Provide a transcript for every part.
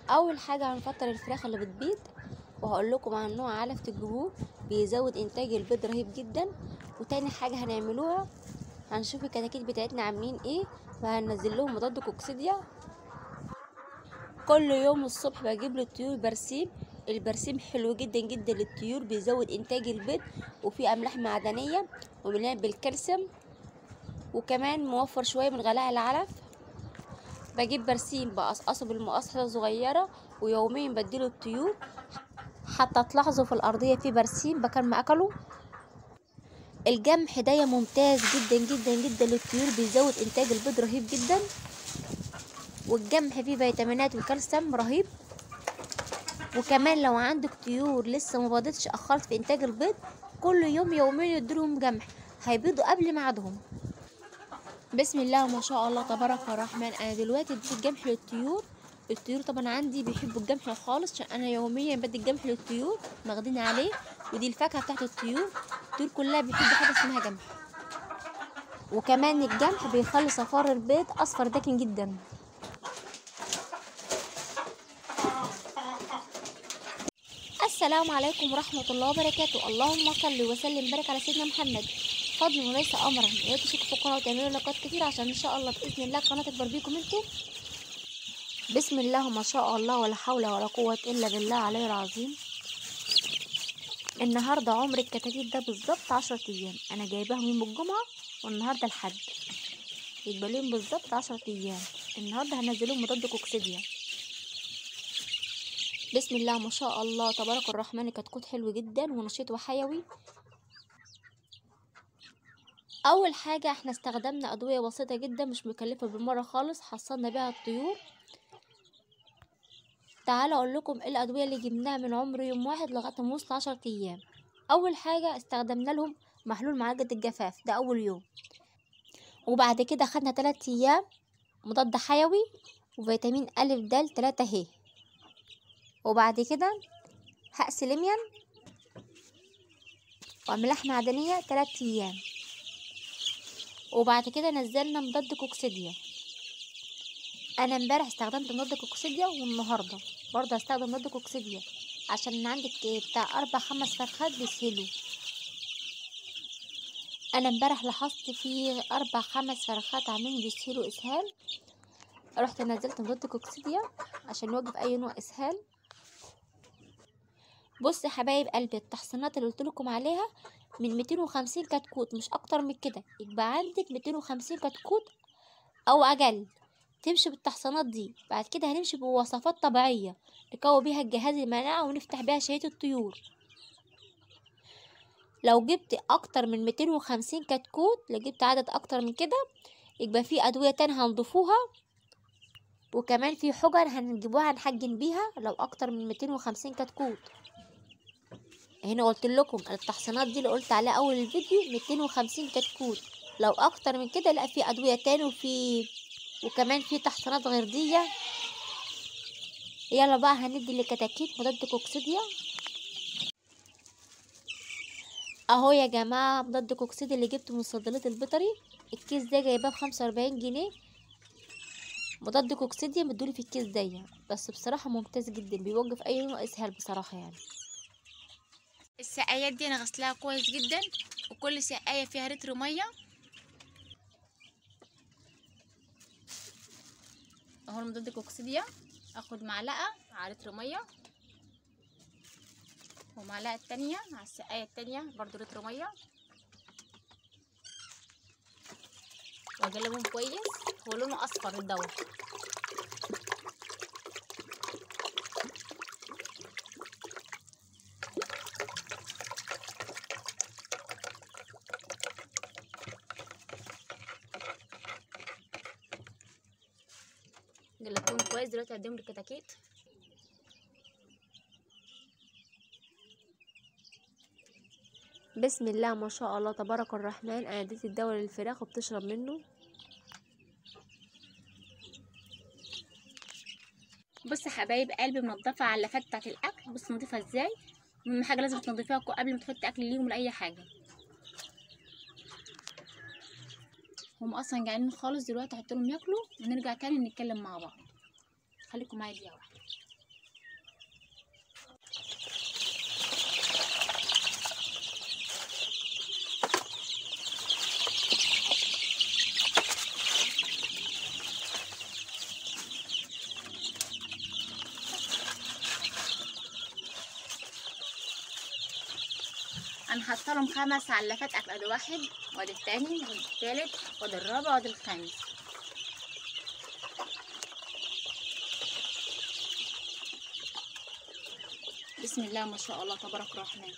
اول حاجه هنفطر الفراخ اللي بتبيض وهقول لكم عن نوع علف تجيبوه بيزود انتاج البيض رهيب جدا وتاني حاجه هنعملوها هنشوف الكتاكيت بتاعتنا عاملين ايه وهننزل لهم مضاد كوكسيديا كل يوم الصبح بجيب للطيور برسيم البرسيم حلو جدا جدا للطيور بيزود انتاج البيض وفيه املاح معدنيه ومليان بالكالسيوم وكمان موفر شويه من غلاء العلف بجيب برسيم بقصقصه بالمقصة صغيرة ويوميا بديله الطيور حتى تلاحظوا في الأرضية في برسيم بكان ما أكلوا الجمح ده ممتاز جدا جدا جدا للطيور بيزود إنتاج البيض رهيب جدا والجمح فيه فيتامينات وكالسيوم رهيب وكمان لو عندك طيور لسه ما بيضتش أخرت في إنتاج البيض كل يوم يوميا يديلهم جمح هيبيضوا قبل ميعادهم بسم الله ما شاء الله تبارك الرحمن انا دلوقتي اديت الجمح للطيور الطيور طبعا عندي بيحبوا الجمح خالص عشان انا يوميا بدي الجمح للطيور ماخدين عليه ودي الفاكهه بتاعت الطيور الطيور كلها بتحب حاجه اسمها جمح وكمان الجمح بيخلي صفار البيض اصفر داكن جدا السلام عليكم ورحمه الله وبركاته اللهم صل وسلم وبارك على سيدنا محمد فضل وليس امرا يا تشتركوا في القناه وتعملوا لايكات كتير عشان ان شاء الله باذن الله القناه تكبر بيكم انتم بسم الله ما شاء الله ولا حول ولا قوه الا بالله علي العظيم النهارده عمر الكتاكيت ده بالظبط عشرة ايام انا جايباهم يوم الجمعه والنهارده الحد يبقى لهم بالظبط عشرة ايام النهارده هنزلهم مضاد كوكسيديا بسم الله ما شاء الله تبارك الرحمن كتكوت حلو جدا ونشيط وحيوي اول حاجه احنا استخدمنا ادويه بسيطه جدا مش مكلفه بالمره خالص حصلنا بيها الطيور تعالوا اقول لكم ايه الادويه اللي جبناها من عمر يوم واحد لغايه ما وصل عشرة ايام اول حاجه استخدمنا لهم محلول معالجه الجفاف ده اول يوم وبعد كده خدنا تلات ايام مضاد حيوي وفيتامين الف د تلاتة ه وبعد كده هقس ليميان واملاح معدنيه تلات ايام وبعد كده نزلنا مضاد كوكسيديا انا امبارح استخدمت مضاد كوكسيديا والنهارده برضه هستخدم مضاد كوكسيديا عشان عندك بتاع اربع خمس فرخات بيسهلوا انا امبارح لاحظت في اربع خمس فرخات عاملين بيسهلوا اسهال رحت نزلت مضاد كوكسيديا عشان يوقف اي نوع اسهال بص يا حبايب قلبي التحصينات اللي قلت لكم عليها من 250 كتكوت مش اكتر من كده يبقى عندك 250 كتكوت او اقل تمشي بالتحصينات دي بعد كده هنمشي بوصفات طبيعية نقوي بيها الجهاز المناعة ونفتح بيها شهية الطيور لو جبت اكتر من 250 كتكوت لو جبت عدد اكتر من كده يبقى في ادوية تانية هنضيفوها وكمان في حجر هنجيبوها هنحجن بيها لو اكتر من 250 كتكوت هنا قلت لكم التحصينات دي اللي قلت عليها اول الفيديو 250 كتكوت لو اكتر من كده لا في ادويه تاني وفي وكمان في تحصينات غير دي يلا بقى هندي للكتاكيت مضاد كوكسيديا اهو يا جماعه مضاد كوكسيديا اللي جبته من صيدليه البيطري الكيس ده جايباه بخمسة وأربعين جنيه مضاد كوكسيديا مدولي في الكيس ده بس بصراحه ممتاز جدا بيوقف اي نوع اسهال بصراحه يعني السقايات دي انا غسلاها كويس جدا وكل سقايه فيها لتر ميه اهو المضاد كوكسيديا اخد معلقه على لتر ميه ومعلقه التانية على السقايه التانية برضو لتر ميه واقلبهم كويس هو لونه اصفر الدواء قلبتهم كويس دلوقتي هديهم للكتاكيت بسم الله ما شاء الله تبارك الرحمن انا اديت الدواء للفراخ وبتشرب منه بص يا حبايب قلبي منضفه على اللفات بتاعت الاكل بص نضيفها ازاي اهم حاجه لازم تنضفيها قبل ما تحطي اكل ليهم ولا اي حاجه هم اصلا جعانين خالص دلوقتي احط لهم ياكلوا ونرجع تاني نتكلم مع بعض خليكم معايا دقيقه واحده انا حاطه لهم خمس علافات اكل ادي واحد وادي التاني وادي التالت وادي الرابع وادي الخامس بسم الله ما شاء الله تبارك الرحمن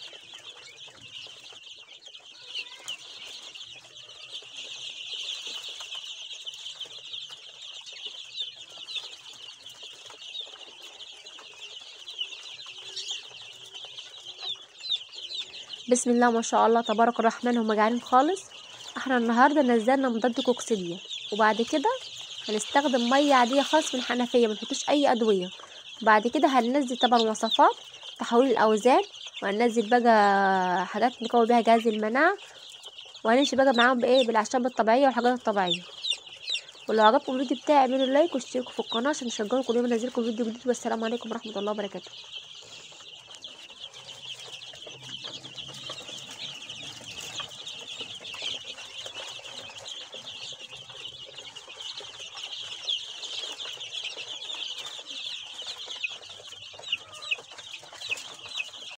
بسم الله ما شاء الله تبارك الرحمن هما جعانين خالص احنا النهارده نزلنا مضاد كوكسيديا وبعد كده هنستخدم ميه عاديه خالص من الحنفيه ما نحطوش اي ادويه بعد كده هننزل طبعا وصفات تحويل الاوزان وهننزل بقى حاجات نقوي بيها جهاز المناعه وهنمشي بقى معاهم بايه بالاعشاب الطبيعيه والحاجات الطبيعيه ولو عجبكم الفيديو بتاعي اعملوا لايك واشتركوا في القناه عشان تشجعوا كل يوم انزل لكم فيديو جديد والسلام عليكم ورحمه الله وبركاته